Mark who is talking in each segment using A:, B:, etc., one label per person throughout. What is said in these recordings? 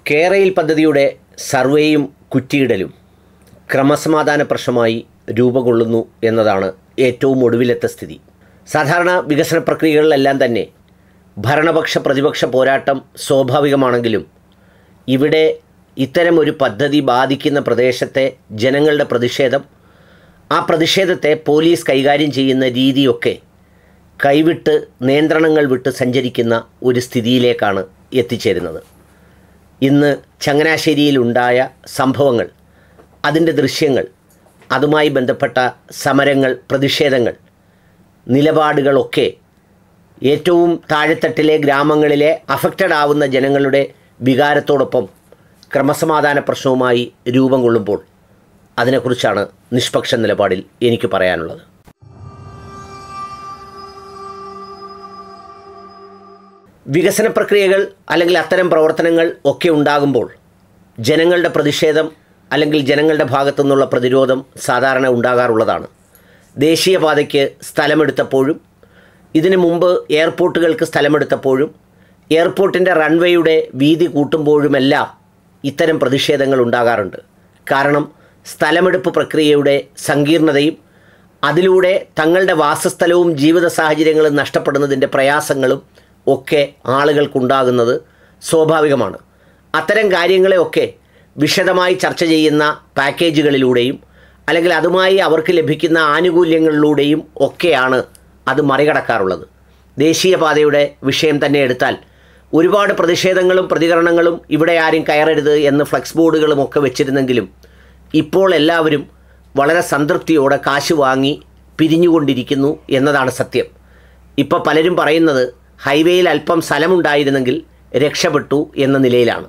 A: കേരയിൽ പദ്ധതിയുടെ സർവേയും കുറ്റിയിടലും ക്രമസമാധാന പ്രശ്നമായി രൂപം എന്നതാണ് ഏറ്റവും ഒടുവിലത്തെ സ്ഥിതി സാധാരണ വികസന പ്രക്രിയകളിലെല്ലാം തന്നെ ഭരണപക്ഷ പ്രതിപക്ഷ പോരാട്ടം സ്വാഭാവികമാണെങ്കിലും ഇവിടെ ഇത്തരം ഒരു പദ്ധതി ബാധിക്കുന്ന പ്രദേശത്തെ ജനങ്ങളുടെ പ്രതിഷേധം ആ പ്രതിഷേധത്തെ പോലീസ് കൈകാര്യം ചെയ്യുന്ന രീതിയൊക്കെ കൈവിട്ട് നിയന്ത്രണങ്ങൾ വിട്ട് സഞ്ചരിക്കുന്ന ഒരു സ്ഥിതിയിലേക്കാണ് എത്തിച്ചേരുന്നത് ഇന്ന് ചങ്ങനാശ്ശേരിയിലുണ്ടായ സംഭവങ്ങൾ അതിൻ്റെ ദൃശ്യങ്ങൾ അതുമായി ബന്ധപ്പെട്ട സമരങ്ങൾ പ്രതിഷേധങ്ങൾ നിലപാടുകളൊക്കെ ഏറ്റവും താഴെത്തട്ടിലെ ഗ്രാമങ്ങളിലെ അഫക്റ്റഡ് ആവുന്ന ജനങ്ങളുടെ വികാരത്തോടൊപ്പം ക്രമസമാധാന പ്രശ്നവുമായി രൂപം കൊള്ളുമ്പോൾ അതിനെക്കുറിച്ചാണ് നിഷ്പക്ഷ നിലപാടിൽ എനിക്ക് പറയാനുള്ളത് വികസന പ്രക്രിയകൾ അല്ലെങ്കിൽ അത്തരം പ്രവർത്തനങ്ങൾ ഒക്കെ ഉണ്ടാകുമ്പോൾ ജനങ്ങളുടെ പ്രതിഷേധം അല്ലെങ്കിൽ ജനങ്ങളുടെ ഭാഗത്തു നിന്നുള്ള പ്രതിരോധം സാധാരണ ഉണ്ടാകാറുള്ളതാണ് ദേശീയപാതയ്ക്ക് സ്ഥലമെടുത്തപ്പോഴും ഇതിനു മുമ്പ് എയർപോർട്ടുകൾക്ക് സ്ഥലമെടുത്തപ്പോഴും എയർപോർട്ടിൻ്റെ റൺവേയുടെ വീതി കൂട്ടുമ്പോഴുമെല്ലാം ഇത്തരം പ്രതിഷേധങ്ങൾ ഉണ്ടാകാറുണ്ട് കാരണം സ്ഥലമെടുപ്പ് പ്രക്രിയയുടെ സങ്കീർണതയും അതിലൂടെ തങ്ങളുടെ വാസസ്ഥലവും ജീവിത സാഹചര്യങ്ങളും നഷ്ടപ്പെടുന്നതിൻ്റെ പ്രയാസങ്ങളും ഒക്കെ ആളുകൾക്കുണ്ടാകുന്നത് സ്വാഭാവികമാണ് അത്തരം കാര്യങ്ങളെയൊക്കെ വിശദമായി ചർച്ച ചെയ്യുന്ന പാക്കേജുകളിലൂടെയും അല്ലെങ്കിൽ അതുമായി അവർക്ക് ലഭിക്കുന്ന ആനുകൂല്യങ്ങളിലൂടെയും ഒക്കെയാണ് അത് മറികടക്കാറുള്ളത് ദേശീയപാതയുടെ വിഷയം തന്നെ എടുത്താൽ ഒരുപാട് പ്രതിഷേധങ്ങളും പ്രതികരണങ്ങളും ഇവിടെ ആരും കയറരുത് എന്ന് ഫ്ലെക്സ് ബോർഡുകളും ഒക്കെ വെച്ചിരുന്നെങ്കിലും ഇപ്പോൾ എല്ലാവരും വളരെ സംതൃപ്തിയോടെ കാശ് വാങ്ങി പിരിഞ്ഞുകൊണ്ടിരിക്കുന്നു എന്നതാണ് സത്യം ഇപ്പോൾ പലരും പറയുന്നത് ഹൈവേയിൽ അല്പം സ്ഥലമുണ്ടായിരുന്നെങ്കിൽ രക്ഷപ്പെട്ടു എന്ന നിലയിലാണ്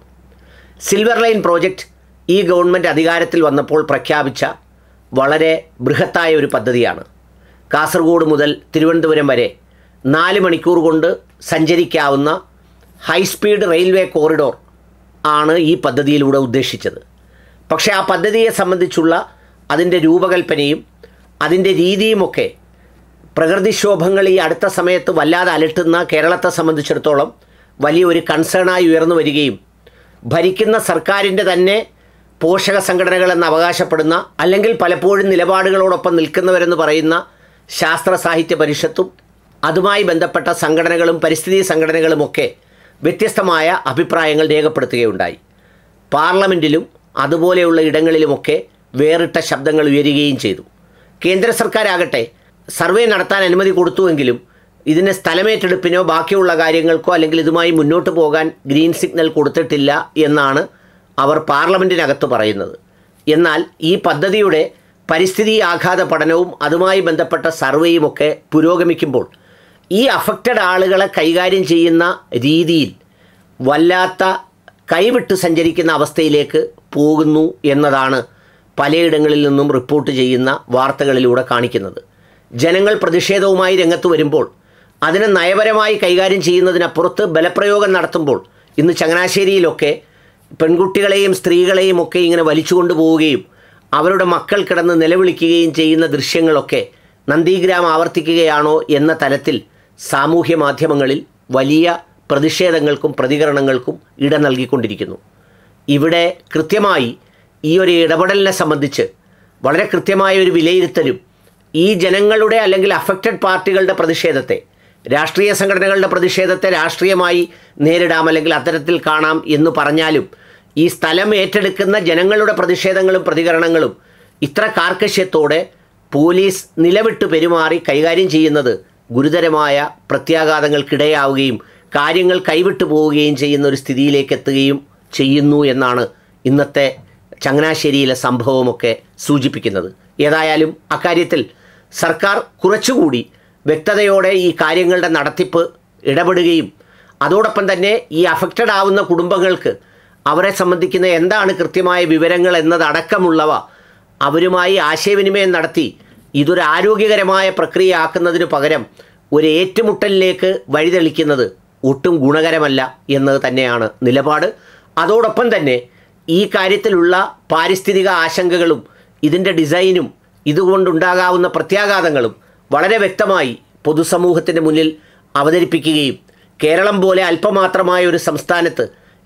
A: സിൽവർ ലൈൻ പ്രോജക്റ്റ് ഈ ഗവൺമെൻറ് അധികാരത്തിൽ വന്നപ്പോൾ പ്രഖ്യാപിച്ച വളരെ ബൃഹത്തായ ഒരു പദ്ധതിയാണ് കാസർഗോഡ് മുതൽ തിരുവനന്തപുരം വരെ നാല് മണിക്കൂർ കൊണ്ട് സഞ്ചരിക്കാവുന്ന ഹൈസ്പീഡ് റെയിൽവേ കോറിഡോർ ആണ് ഈ പദ്ധതിയിലൂടെ ഉദ്ദേശിച്ചത് പക്ഷേ ആ പദ്ധതിയെ സംബന്ധിച്ചുള്ള അതിൻ്റെ രൂപകൽപ്പനയും അതിൻ്റെ രീതിയുമൊക്കെ പ്രകൃതിക്ഷോഭങ്ങൾ ഈ അടുത്ത സമയത്ത് വല്ലാതെ അലട്ടുന്ന കേരളത്തെ സംബന്ധിച്ചിടത്തോളം വലിയൊരു കൺസേണായി ഉയർന്നു വരികയും ഭരിക്കുന്ന സർക്കാരിൻ്റെ തന്നെ പോഷക സംഘടനകളെന്ന് അവകാശപ്പെടുന്ന അല്ലെങ്കിൽ പലപ്പോഴും നിലപാടുകളോടൊപ്പം നിൽക്കുന്നവരെന്ന് പറയുന്ന ശാസ്ത്ര സാഹിത്യ പരിഷത്തും അതുമായി ബന്ധപ്പെട്ട സംഘടനകളും പരിസ്ഥിതി സംഘടനകളുമൊക്കെ വ്യത്യസ്തമായ അഭിപ്രായങ്ങൾ രേഖപ്പെടുത്തുകയുണ്ടായി പാർലമെൻറ്റിലും അതുപോലെയുള്ള ഇടങ്ങളിലുമൊക്കെ വേറിട്ട ശബ്ദങ്ങൾ ഉയരുകയും ചെയ്തു കേന്ദ്ര സർക്കാരാകട്ടെ സർവേ നടത്താൻ അനുമതി കൊടുത്തുവെങ്കിലും ഇതിന് സ്ഥലമേറ്റെടുപ്പിനോ ബാക്കിയുള്ള കാര്യങ്ങൾക്കോ അല്ലെങ്കിൽ ഇതുമായി മുന്നോട്ട് പോകാൻ ഗ്രീൻ സിഗ്നൽ കൊടുത്തിട്ടില്ല എന്നാണ് അവർ പാർലമെൻറ്റിനകത്ത് പറയുന്നത് എന്നാൽ ഈ പദ്ധതിയുടെ പരിസ്ഥിതി ആഘാത പഠനവും അതുമായി ബന്ധപ്പെട്ട സർവേയുമൊക്കെ പുരോഗമിക്കുമ്പോൾ ഈ അഫക്റ്റഡ് ആളുകളെ കൈകാര്യം ചെയ്യുന്ന രീതിയിൽ വല്ലാത്ത കൈവിട്ട് സഞ്ചരിക്കുന്ന അവസ്ഥയിലേക്ക് പോകുന്നു എന്നതാണ് പലയിടങ്ങളിൽ നിന്നും റിപ്പോർട്ട് ചെയ്യുന്ന വാർത്തകളിലൂടെ കാണിക്കുന്നത് ജനങ്ങൾ പ്രതിഷേധവുമായി രംഗത്ത് വരുമ്പോൾ അതിനെ നയപരമായി കൈകാര്യം ചെയ്യുന്നതിനപ്പുറത്ത് ബലപ്രയോഗം നടത്തുമ്പോൾ ഇന്ന് ചങ്ങനാശ്ശേരിയിലൊക്കെ പെൺകുട്ടികളെയും സ്ത്രീകളെയും ഒക്കെ ഇങ്ങനെ വലിച്ചുകൊണ്ടു പോവുകയും അവരുടെ മക്കൾ കിടന്ന് നിലവിളിക്കുകയും ചെയ്യുന്ന ദൃശ്യങ്ങളൊക്കെ നന്ദിഗ്രാം ആവർത്തിക്കുകയാണോ എന്ന തലത്തിൽ സാമൂഹ്യ മാധ്യമങ്ങളിൽ വലിയ പ്രതിഷേധങ്ങൾക്കും പ്രതികരണങ്ങൾക്കും ഇട നൽകിക്കൊണ്ടിരിക്കുന്നു ഇവിടെ കൃത്യമായി ഈ ഒരു ഇടപെടലിനെ സംബന്ധിച്ച് വളരെ കൃത്യമായ ഒരു വിലയിരുത്തലും ഈ ജനങ്ങളുടെ അല്ലെങ്കിൽ അഫക്റ്റഡ് പാർട്ടികളുടെ പ്രതിഷേധത്തെ രാഷ്ട്രീയ സംഘടനകളുടെ പ്രതിഷേധത്തെ രാഷ്ട്രീയമായി നേരിടാം അല്ലെങ്കിൽ അത്തരത്തിൽ കാണാം എന്ന് പറഞ്ഞാലും ഈ സ്ഥലം ഏറ്റെടുക്കുന്ന ജനങ്ങളുടെ പ്രതിഷേധങ്ങളും പ്രതികരണങ്ങളും ഇത്ര കാർക്കശ്യത്തോടെ പോലീസ് നിലവിട്ട് പെരുമാറി കൈകാര്യം ചെയ്യുന്നത് ഗുരുതരമായ പ്രത്യാഘാതങ്ങൾക്കിടയാവുകയും കാര്യങ്ങൾ കൈവിട്ടു പോവുകയും ചെയ്യുന്ന ഒരു സ്ഥിതിയിലേക്ക് എത്തുകയും ചെയ്യുന്നു എന്നാണ് ഇന്നത്തെ ചങ്ങനാശ്ശേരിയിലെ സംഭവമൊക്കെ സൂചിപ്പിക്കുന്നത് ഏതായാലും അക്കാര്യത്തിൽ സർക്കാർ കുറച്ചുകൂടി വ്യക്തതയോടെ ഈ കാര്യങ്ങളുടെ നടത്തിപ്പ് ഇടപെടുകയും അതോടൊപ്പം തന്നെ ഈ അഫക്റ്റഡ് ആവുന്ന കുടുംബങ്ങൾക്ക് അവരെ സംബന്ധിക്കുന്ന എന്താണ് കൃത്യമായ വിവരങ്ങൾ എന്നതടക്കമുള്ളവ അവരുമായി ആശയവിനിമയം നടത്തി ഇതൊരു ആരോഗ്യകരമായ പ്രക്രിയ ആക്കുന്നതിന് പകരം ഒരു ഏറ്റുമുട്ടലിലേക്ക് വഴിതെളിക്കുന്നത് ഒട്ടും ഗുണകരമല്ല എന്നത് തന്നെയാണ് നിലപാട് അതോടൊപ്പം തന്നെ ഈ കാര്യത്തിലുള്ള പാരിസ്ഥിതിക ആശങ്കകളും ഇതിൻ്റെ ഡിസൈനും ഇതുകൊണ്ടുണ്ടാകാവുന്ന പ്രത്യാഘാതങ്ങളും വളരെ വ്യക്തമായി പൊതുസമൂഹത്തിൻ്റെ മുന്നിൽ അവതരിപ്പിക്കുകയും കേരളം പോലെ അല്പമാത്രമായ ഒരു സംസ്ഥാനത്ത്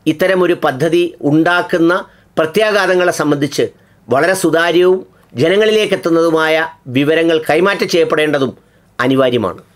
A: ഇത്തരമൊരു പദ്ധതി ഉണ്ടാക്കുന്ന പ്രത്യാഘാതങ്ങളെ സംബന്ധിച്ച് വളരെ സുതാര്യവും ജനങ്ങളിലേക്ക് എത്തുന്നതുമായ വിവരങ്ങൾ കൈമാറ്റം ചെയ്യപ്പെടേണ്ടതും അനിവാര്യമാണ്